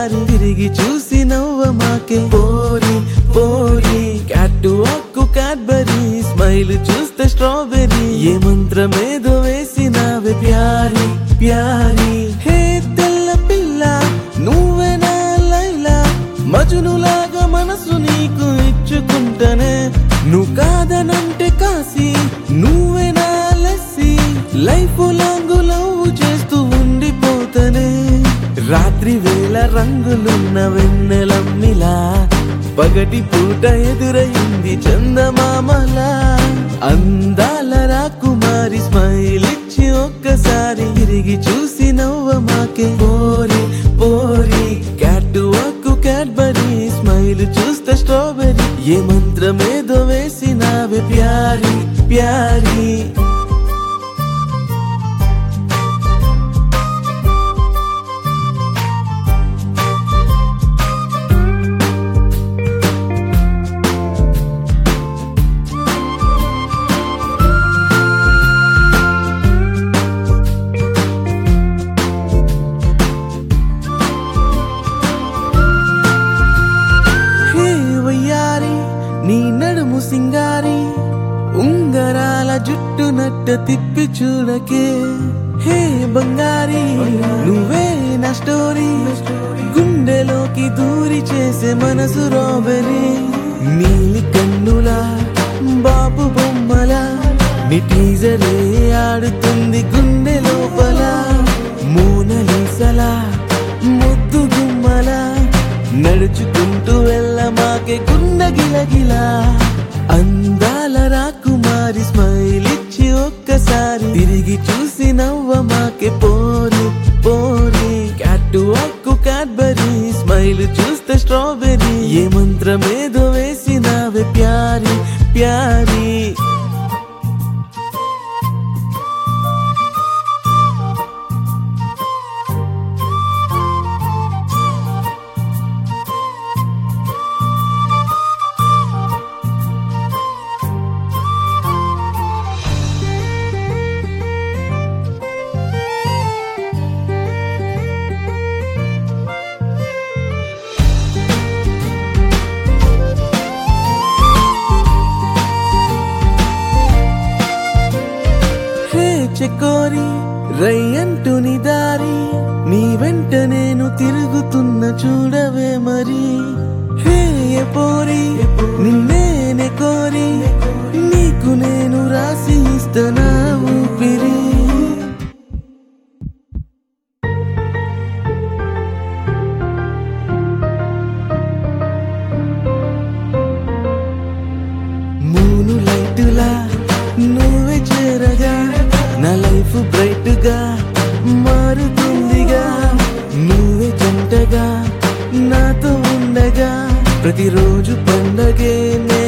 ఒక్కసారి తిరిగి చూసి నవ్వ మాకే పోరి పోరి క్యాట్ అక్కు క్యాడ్బరీ స్మైల్ చూస్తే స్ట్రాబెరీ ఏ మంత్రమేదో వేసినావే ప్యారి ప్యారి హే తెల్ల పిల్ల నువ్వే నా లైలా మజునులాగా మనసు నీకు ఇచ్చుకుంటనే నువ్వు కాదనంటే కాసి నువ్వే నా లస్సి లైఫ్ లాంగ్ లవ్ చేస్తూ ఉండిపోతనే రాత్రి వేళ రంగులున్న వెన్నెలమ్మిలా పగటి పూట ఎదురయింది చందమామలా అందాల రాకుమారి స్మైల్ ఇచ్చి ఒక్కసారి తిరిగి చూసి నవ్వ మాకే పోరి పోరి క్యాట్ అక్కు క్యాడ్బరీ స్మైల్ చూస్తే స్ట్రాబెరీ ఏ మంత్రమేదో వేసినావే ప్యారి ప్యారి హే వయ్యారి నీ నడుము సింగారి ఉంగరాల జుట్టు నట్ట తిప్పి చూడకే హే బంగారి నువ్వే నా స్టోరీ గుండెలోకి దూరి చేసే మనసు రాబెరీ నీలి కన్నులా బాబు బొమ్మలా నీ టీజరే ఆడుతుంది గుండె లోపల మూనలీసలా ముద్దు గుమ్మలా నడుచుకుంటూ వెళ్ళ మాకే గుండె గిలగిలా అందాల రాకుమారి స్మైల్ ఇచ్చి ఒక్కసారి తిరిగి చూసి నవ్వ మాకే పోరి పోరి క్యాట్ అక్కు క్యాడ్బరీ స్మైల్ చూస్తే స్ట్రాబెరీ ఏ మంత్రమేదో వేసినావే ప్యారి ప్యారి హే చెకోరి రై అంటూ నీ దారి నీ వెంట నేను తిరుగుతున్న చూడవే మరి హే ఏ పోరి నిన్నేనే కోరి నీకు నేను రాసి ఇస్తనా ఊపిరి మూను లైటులా నువ్వే చేరగా నా లైఫ్ బ్రైట్ గా మారుతుందిగా నువ్వే జంటగా నాతో ఉండగా ప్రతిరోజు పండగే నే